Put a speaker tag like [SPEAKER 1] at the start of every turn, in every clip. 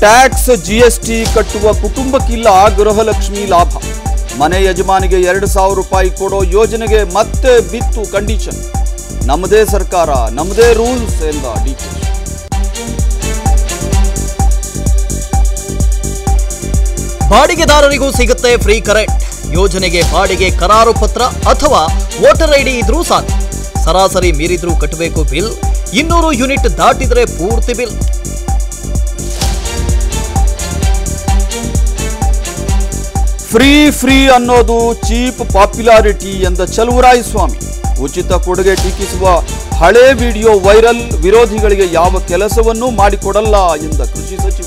[SPEAKER 1] tax GST ಕಟ್ಟುವ ಕುಟುಂಬಕ್ಕಿಲ್ಲ ಗೃಹಲಕ್ಷ್ಮಿ ಲಾಭ ಮನೆ ಯಜಮಾನಿಗೆ ಎರಡು ಸಾವಿರ ರೂಪಾಯಿ ಕೊಡೋ ಯೋಜನೆಗೆ ಮತ್ತೆ ಬಿತ್ತು ಕಂಡೀಷನ್ ನಮ್ಮದೇ ಸರ್ಕಾರ ನಮ್ಮದೇ ರೂಲ್ಸ್ ಎಂದ ಡಿಕೆ
[SPEAKER 2] ಬಾಡಿಗೆದಾರರಿಗೂ ಸಿಗುತ್ತೆ ಫ್ರೀ ಕರೆಂಟ್ ಯೋಜನೆಗೆ ಬಾಡಿಗೆ ಕರಾರು ಪತ್ರ ಅಥವಾ ವೋಟರ್ ಐಡಿ ಇದ್ರೂ ಸಾಕು ಸರಾಸರಿ ಮೀರಿದ್ರೂ ಕಟ್ಟಬೇಕು ಬಿಲ್ ಇನ್ನೂರು ಯೂನಿಟ್ ದಾಟಿದ್ರೆ ಪೂರ್ತಿ ಬಿಲ್
[SPEAKER 1] ಫ್ರೀ ಫ್ರೀ ಅನ್ನೋದು ಚೀಪ್ ಪಾಪ್ಯುಲಾರಿಟಿ ಎಂದ ಚಲುವರಾಯ ಸ್ವಾಮಿ ಉಚಿತ ಕೊಡುಗೆ ಟೀಕಿಸುವ ಹಳೆ ವಿಡಿಯೋ ವೈರಲ್ ವಿರೋಧಿಗಳಿಗೆ ಯಾವ ಕೆಲಸವನ್ನೂ ಮಾಡಿಕೊಡಲ್ಲ ಎಂದ ಕೃಷಿ ಸಚಿವ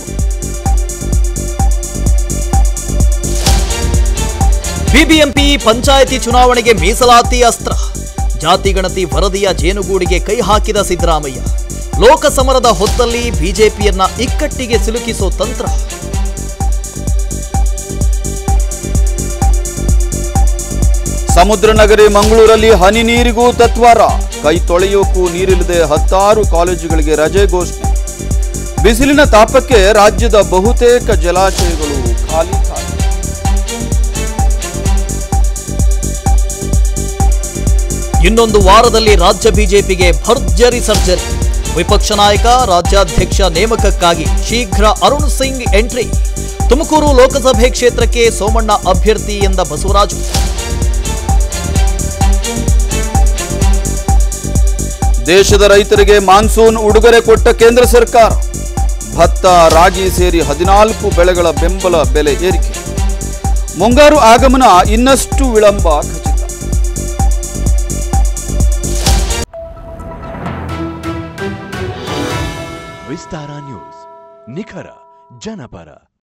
[SPEAKER 2] ಬಿಬಿಎಂಪಿ ಪಂಚಾಯಿತಿ ಚುನಾವಣೆಗೆ ಮೀಸಲಾತಿ ಅಸ್ತ್ರ ಜಾತಿ ಗಣತಿ ವರದಿಯ ಜೇನುಗೂಡಿಗೆ ಕೈ ಹಾಕಿದ ಸಿದ್ದರಾಮಯ್ಯ ಲೋಕಸಮರದ ಹೊತ್ತಲ್ಲಿ ಬಿಜೆಪಿಯನ್ನ ಇಕ್ಕಟ್ಟಿಗೆ ಸಿಲುಕಿಸೋ ತಂತ್ರ
[SPEAKER 1] ಸಮುದ್ರ ನಗರಿ ಮಂಗಳೂರಲ್ಲಿ ಹನಿ ನೀರಿಗೂ ತತ್ವಾರ ಕೈ ತೊಳೆಯೋಕ್ಕೂ ನೀರಿಲ್ಲದೆ ಹತ್ತಾರು ಕಾಲೇಜುಗಳಿಗೆ ರಜೆ ಘೋಷಣೆ ಬಿಸಿಲಿನ ತಾಪಕ್ಕೆ ರಾಜ್ಯದ ಬಹುತೇಕ ಜಲಾಶಯಗಳು ಖಾಲಿ ಖಾಲಿ
[SPEAKER 2] ಇನ್ನೊಂದು ವಾರದಲ್ಲಿ ರಾಜ್ಯ ಬಿಜೆಪಿಗೆ ಭರ್ಜರಿ ಸರ್ಜರಿ ವಿಪಕ್ಷ ನಾಯಕ ರಾಜ್ಯಾಧ್ಯಕ್ಷ ನೇಮಕಕ್ಕಾಗಿ ಶೀಘ್ರ ಅರುಣ್ ಸಿಂಗ್ ಎಂಟ್ರಿ ತುಮಕೂರು ಲೋಕಸಭೆ ಕ್ಷೇತ್ರಕ್ಕೆ ಸೋಮಣ್ಣ ಅಭ್ಯರ್ಥಿ ಎಂದ ಬಸವರಾಜು
[SPEAKER 1] ದೇಶದ ರೈತರಿಗೆ ಮಾನ್ಸೂನ್ ಉಡುಗೊರೆ ಕೊಟ್ಟ ಕೇಂದ್ರ ಸರ್ಕಾರ ಭತ್ತ ರಾಗಿ ಸೇರಿ ಹದಿನಾಲ್ಕು ಬೆಳೆಗಳ ಬೆಂಬಲ ಬೆಲೆ ಏರಿಕೆ ಮುಂಗಾರು ಆಗಮನ ಇನ್ನಷ್ಟು ವಿಳಂಬ ಖಚಿತ
[SPEAKER 3] ವಿಸ್ತಾರ ನ್ಯೂಸ್ ನಿಖರ ಜನಪರ